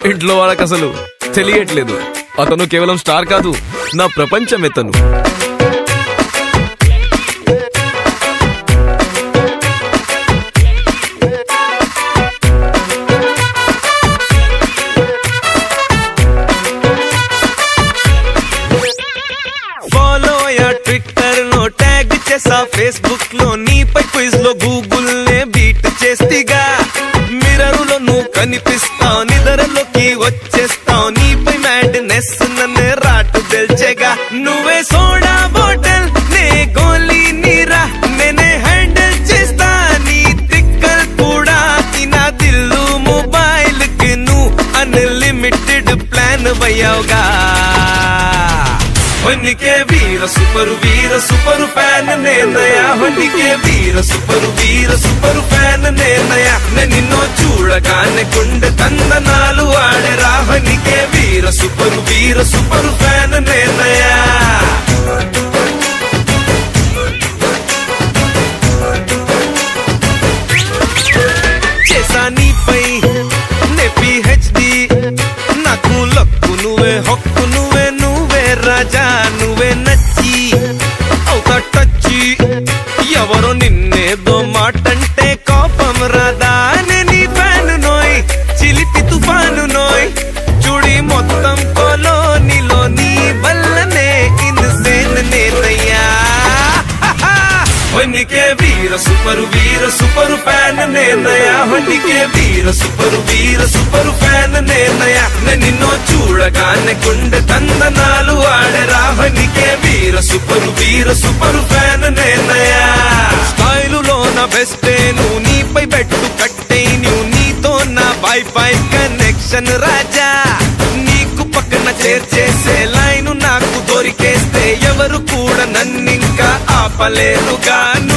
ఇంట్లో వాళ్ళకి అసలు తెలియట్లేదు అతను కేవలం స్టార్ కాదు నా ప్రపంచం ఎతను ఫాలో యా ట్విట్టర్ లో ట్యాగ్ చేసా ఫేస్బుక్ లో నీపై క్విజ్ లో గూగుల్ నే బీట్ చేస్తిగా మిర్రర్ లో నువ్వు కనిపిస్తావు నిద్రలోకి వచ్చేస్తావు నీపై మ్యాడ్నెస్ నన్ను రాటు తెల్చేగా నువ్వే సోడా బాటిల్ నే గోలీ నీరా నేనే హ్యాండిల్ చేస్తా నీ తిక్కల్ కూడా ఈ నా దిల్లు మొబైల్ కి నువ్వు అన్లిమిటెడ్ ప్లాన్ వయ్యావుగా ಹೊನ್ನಿಗೆ ವೀರ ಸುಪರು ವೀರ ಸುಪರು ಫ್ಯಾನ್ ನೇನಯ ಹೊನ್ನಿಗೆ ವೀರ ಸುಪರು ವೀರ ಸುಪರು ಫ್ಯಾನ್ ನೇನಯ నిన్నో చూడగానే గుండె తందనాలు ఆడెరా ಹೊನ್నిಗೆ ವೀರ సుపరు ವೀರ సుపరు ఫ్యాన్ నేనయ చేసా నీపై నే పిహెచ్డి నాకు లక్కు నువ్వే హక్కు నువ్వే నువ్వే రాజా నువ్వే నచ్చి అవుతా టచ్చి ఎవరో నిన్నేదో మాటంటే కోపం రాదా నే నీ ఫ్యాన్ నోయ్ చిలిపి తుఫాను నోయ్ చూడి మొత్తం కొలోనిలో నీ వల్లనే ఇన్సేన్ నేనయ్యా ಹೊನ್ನಿಗೆ ವೀರ ಸುಪರು ವೀರ ಸುಪರು ಫ್ಯಾನ್ ನೇನಯ ಹೊನ್ನಿಗೆ ವೀರ ಸುಪರು ವೀರ ಸುಪರು ఫ్యాన్ నేనయ నిన్నో చూడగానే గుండె తందనాలు ఆడెరా ಹೊನ್నిಗೆ వీర సుపరు వీర సుపరు ఫ్యాన్ నేనయ స్టైలులో నా బెస్టే నువ్వు నీపై పెట్టు కట్టే నువ్వు నీతో నా వైఫై కనెక్షన్ రాజా నీకు పక్కన చేర్చేసే లైను నాకు దొరికేస్తే ఎవరు కూడా నన్నింకా ఆపలేరుగా